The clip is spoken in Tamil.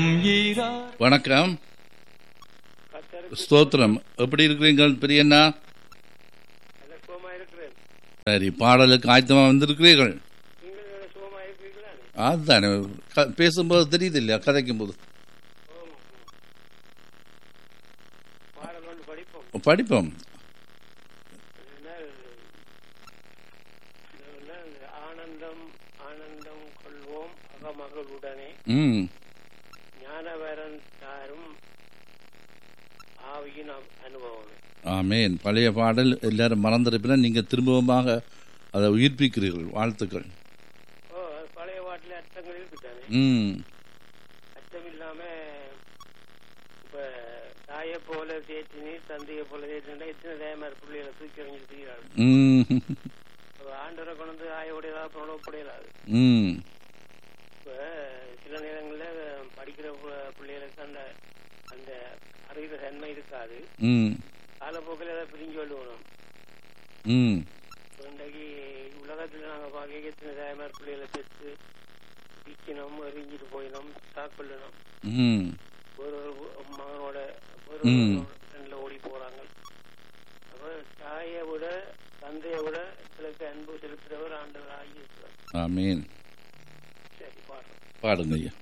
வணக்கம் ஸ்தோத்திரம் எப்படி இருக்கிறீங்க பெரியண்ணா சுகமா இருக்கிறேன் சரி பாடலுக்கு ஆயத்தமா வந்திருக்கிறீர்கள் நீங்கள் சுகமா இருக்கிறீங்களா அதுதானே க- பேசும்போது தெரியுது இல்லையா கதைக்கும் போது பாடம் கொண்டு படிப்போம் படிப்போம் அதனால் அதனால் ஆனந்தம் ஆனந்தம் கொள்வோம் அகமகளுடனே ம் ஞானவரன் தாரும் ஆவியின் அ- அனுபவம் ஆமேன் பழைய பாடல் எல்லாரும் மறந்திருப்பினா நீங்கள் திரும்பவுமாக அதை உயிர்ப்பிக்கிறீர்கள் வாழ்த்துக்கள் ஓ அது பழைய பாட்டில் அர்த்தங்கள் இருக்குதானே ம் அர்த்தம் இல்லாம இப்ப தாயை போல தேற்றினீர் தந்தையை போல தேற்றினா எத்தனை தேமார் பிள்ளைகளை தூக்கி எறிஞ்சு தீராள் ம் ஆண்டவரை கொண்டு வந்து ஆயோடையதா புறப்படையலாது ம் இப்ப சில நேரங்கள்ல படிக்கிற பு- பிள்ளைகளுக்கு அந்த அந்த அறிகிற தன்மை இருக்காது ம் காலப்போக்கில் ஏதாவது பிரிஞ்சு கொள்ளுவோம் ம் இன்றைக்கு உலகத்துல நாங்க பார்க்க எத்தனை தாய்மார் பிள்ளைகளை பெற்று விற்கணும் எரிஞ்சிட்டு போயினோம் தாக்கொள்ளணும் ம் ஒரு ஒரு மகனோட ஒரு ம். ஃப்ரெண்ட்ல ஓடி போறாங்க அப்ப தாயை விட தந்தையை விட எங்களுக்கு அன்பு செலுத்துறவர் ஆண்டவர் ஆகியிருக்கிறார் ஆமேன் சரி பாடுறோம் பாடுங்க ஐயா